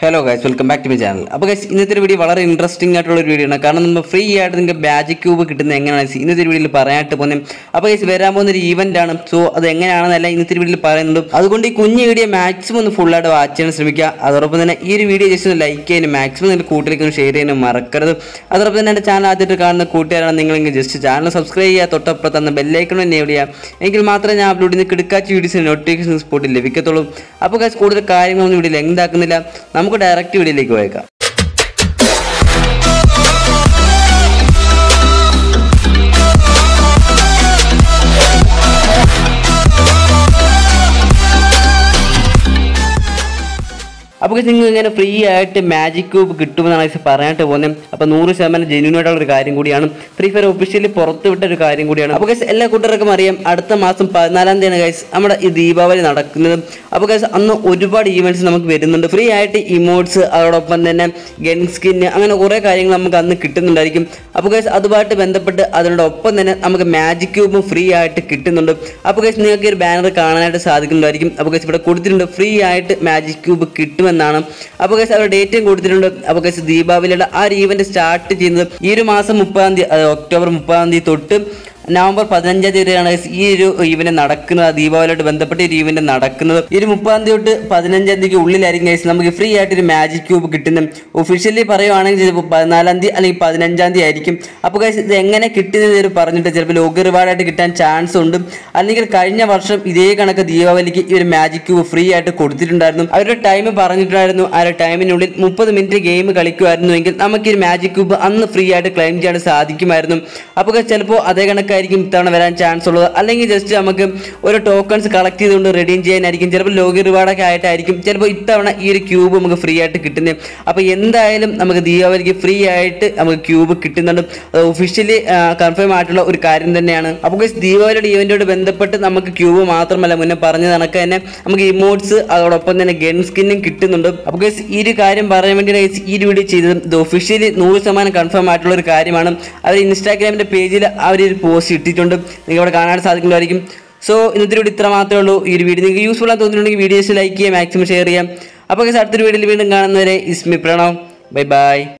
hello guys welcome back to my channel അപ്പോൾ guys ഇന്നത്തെ ഒരു വീഡിയോ വളരെ ഇൻട്രസ്റ്റിംഗ് ആയിട്ടുള്ള ഒരു വീഡിയോ ആണ് കാരണം നമ്മൾ ഫ്രീ ആയിട്ട് നിങ്ങൾക്ക് മാജിക് ക്യൂബ് കിട്ടുന്നത് എങ്ങനെയാണ് guys ഇന്നത്തെ ഒരു വീഡിയോയിൽ പറയാനായിട്ട് പോകുന്നത് അപ്പോൾ ഗൈസ് വരാൻ പോകുന്ന ഒരു ഈവൻ്റ് ആണ് സോ അത് എങ്ങനെയാണെന്നല്ല ഇന്നത്തെ വീഡിയോയിൽ പറയുന്നുണ്ട് അതുകൊണ്ട് ഈ കുഞ്ഞു വീഡിയോ മാക്സിമം ഒന്ന് full ആയിട്ട് വാച്ച് ചെയ്യാൻ ശ്രമിക്കുക അതോടൊപ്പം തന്നെ ഈ ഒരു വീഡിയോ ജസ്റ്റ് ഒന്ന് ലൈക്ക് ചെയ്യാനും മാക്സിമം നിങ്ങളുടെ കൂട്ടിലേക്ക് ഒന്ന് ഷെയർ ചെയ്യാനും മറക്കരുത് അതോടൊപ്പം തന്നെ എൻ്റെ ചാനൽ ആദ്യമായിട്ട് കാണുന്ന കൂട്ടുകാരാണ് നിങ്ങളെങ്കിൽ ജസ്റ്റ് ചാനൽ സബ്സ്ക്രൈബ് ചെയ്യുക തൊട്ടപ്പുറത്ത് തന്ന ബെല്ലൈക്കണം തന്നെ എവിടെയാ എങ്കിൽ മാത്രമേ ഞാൻ അപ്ലോഡ് ചെയ്യുന്ന കിടക്കാച്ച വീഡിയോസിന് നോട്ടിഫിക്കേഷൻ സ്പോട്ടിൽ ലഭിക്കത്തുള്ളൂ അപ്പോൾ ഗൈസ് കൂടുതൽ കാര്യങ്ങളൊന്നും വീഡിയോ ലെങ്ത് ആക്കുന്നില്ല നമുക്ക് ഡയറക്റ്റ് വീഡിയോയിലേക്ക് പോയേക്കാം അപ്പോൾ നിങ്ങൾ ഇങ്ങനെ ഫ്രീ ആയിട്ട് മാജിക് ക്യൂബ് കിട്ടുമെന്നാണ് ഇത് പറയാനായിട്ട് പോകുന്നത് അപ്പോൾ നൂറ് ശതമാനം ജെന്യൂൻ ആയിട്ടുള്ള ഒരു കാര്യം കൂടിയാണ് ഫ്രീ ഫയർ ഒഫീഷ്യലി പുറത്ത് വിട്ട ഒരു കാര്യം കൂടിയാണ് അപ്പോൾ ഗൈസ് എല്ലാ കൂട്ടർക്കും അറിയാം അടുത്ത മാസം പതിനാലാം തീയതിയാണ് ഗൈസ് നമ്മുടെ ഈ ദീപാവലി നടക്കുന്നത് അപ്പോൾ ഗൈസ് അന്ന് ഒരുപാട് ഈവൻറ്റ്സ് നമുക്ക് വരുന്നുണ്ട് ഫ്രീ ആയിട്ട് ഇമോട്ട്സ് അതോടൊപ്പം തന്നെ ഗൺ സ്കിന്ന് അങ്ങനെ കുറേ കാര്യങ്ങൾ നമുക്ക് അന്ന് കിട്ടുന്നുണ്ടായിരിക്കും അപ്പോൾ ഗൈസ് അതുമായിട്ട് ബന്ധപ്പെട്ട് അതിനോടൊപ്പം തന്നെ നമുക്ക് മാജിക് ക്യൂബും ഫ്രീ ആയിട്ട് കിട്ടുന്നുണ്ട് അപ്പോൾ ഗൈസ് നിങ്ങൾക്ക് ഈ ഒരു ബാനർ കാണാനായിട്ട് സാധിക്കുന്നുണ്ടായിരിക്കും അപ്പോൾ ഗൈസ് ഇവിടെ കൊടുത്തിട്ടുണ്ട് ഫ്രീ ആയിട്ട് മാജിക് ക്യൂബ് കിട്ടുമെന്നാണ് അപ്പോൾ ഗൈസ് അവരുടെ ഡേറ്റും കൊടുത്തിട്ടുണ്ട് അപ്പോൾ ഗൈസ് ദീപാവലിയുടെ ആ ഒരു ഈവന്റ് സ്റ്റാർട്ട് ചെയ്യുന്നത് ഈ ഒരു മാസം മുപ്പതാം തീയതി അത് ഒക്ടോബർ മുപ്പതാം തീയതി തൊട്ട് നവംബർ പതിനഞ്ചാം തീയതി വരെയാണ് guys ഈ ഒരു ഈവന്റ് നടക്കുന്നത് ആ ദീപാവലിയായിട്ട് ബന്ധപ്പെട്ട് ഈ ഒരു ഈവന്റ് നടക്കുന്നത് ഈ ഒരു മുപ്പതാം തീയതി തൊട്ട് പതിനഞ്ചാം തീയതിക്ക് ഉള്ളിലായിരിക്കും ഗൈസ് നമുക്ക് ഫ്രീ ആയിട്ട് ഒരു മാജിക് ക്യൂബ് കിട്ടുന്നത് ഒഫീഷ്യലി പറയുവാണെങ്കിൽ ചിലപ്പോൾ പതിനാലാം തീയതി അല്ലെങ്കിൽ പതിനഞ്ചാം തീയതി ആയിരിക്കും അപ്പോൾ ഗൈസ് ഇത് എങ്ങനെ കിട്ടുന്നത് ഒരു പറഞ്ഞിട്ട് ചിലപ്പോൾ ലോക റിവാർഡായിട്ട് കിട്ടാൻ ചാൻസ് ഉണ്ട് അല്ലെങ്കിൽ കഴിഞ്ഞ വർഷം ഇതേ കണക്ക് ദീപാവലിക്ക് ഈ ഒരു മാജിക് ക്യൂബ് ഫ്രീ ആയിട്ട് കൊടുത്തിട്ടുണ്ടായിരുന്നു അവരുടെ ടൈം പറഞ്ഞിട്ടുണ്ടായിരുന്നു ആ ഒരു ടൈമിനുള്ളിൽ മുപ്പത് മിനിറ്റ് ഗെയിം കളിക്കുമായിരുന്നു എങ്കിൽ നമുക്ക് ഈ ഒരു മാജിക് ക്യൂബ് അന്ന് ഫ്രീ ആയിട്ട് ക്ലെയിം ചെയ്യാൻ സാധിക്കുമായിരുന്നു അപ്പോൾ ചിലപ്പോൾ അതേ കണക്കായിരിക്കും ഇത്തവണ വരാൻ ചാൻസ് ഉള്ളത് അല്ലെങ്കിൽ ജസ്റ്റ് നമുക്ക് ഒരു ടോക്കൺസ് കളക്ട് ചെയ്തുകൊണ്ട് റെഡീം ചെയ്യാനായിരിക്കും ചിലപ്പോൾ ലോഗി റിവാർഡൊക്കെ ആയിട്ടായിരിക്കും ചിലപ്പോൾ ഇത്തവണ ഈ ഒരു ക്യൂബ് നമുക്ക് ഫ്രീ ആയിട്ട് കിട്ടുന്നത് അപ്പോൾ എന്തായാലും നമുക്ക് ദീപാവലിക്ക് ഫ്രീ ആയിട്ട് നമുക്ക് ക്യൂബ് കിട്ടുന്നുണ്ട് അത് ഒഫീഷ്യലി കൺഫേം ആയിട്ടുള്ള ഒരു കാര്യം തന്നെയാണ് അപ്പോൾ guys, ദീപാവലിയുടെ ഈവൻറ്റോട് ബന്ധപ്പെട്ട് നമുക്ക് ക്യൂബ് മാത്രമല്ല മുന്നേ പറഞ്ഞ കണക്ക് തന്നെ നമുക്ക് ഇമോട്ട്സ് അതോടൊപ്പം തന്നെ ഗൺ സ്കിന്നും കിട്ടുന്നുണ്ട് അപ്പോൾ guys, ഈ ഒരു കാര്യം പറയാൻ വേണ്ടി guys ഈ ഒരു വീഡിയോ ചെയ്തത് ഇത് ഒഫീഷ്യലി നൂറ് ശതമാനം കൺഫേം ആയിട്ടുള്ള ഒരു കാര്യമാണ് അവർ ഇൻസ്റ്റാഗ്രാമിൻ്റെ പേജിൽ അവർ ഒരു പോസ്റ്റ് ഇട്ടിട്ടുണ്ട് നിങ്ങൾക്ക് അവിടെ കാണാൻ സാധിക്കുന്നതായിരിക്കും സോ ഇന്നത്തെ വീഡിയോ ഇത്ര മാത്രമേ ഉള്ളൂ ഈ ഒരു വീഡിയോ നിങ്ങൾക്ക് യൂസ്ഫുൾ ആയി തോന്നിയിട്ടുണ്ടെങ്കിൽ വീഡിയോസ് ലൈക്ക് ചെയ്യാം മാക്സിമം ഷെയർ ചെയ്യാം അപ്പോൾ guys, അടുത്തൊരു വീഡിയോയിൽ വീണ്ടും കാണുന്നവരെ ഇസ്മി പ്രണവ് ബൈ ബൈ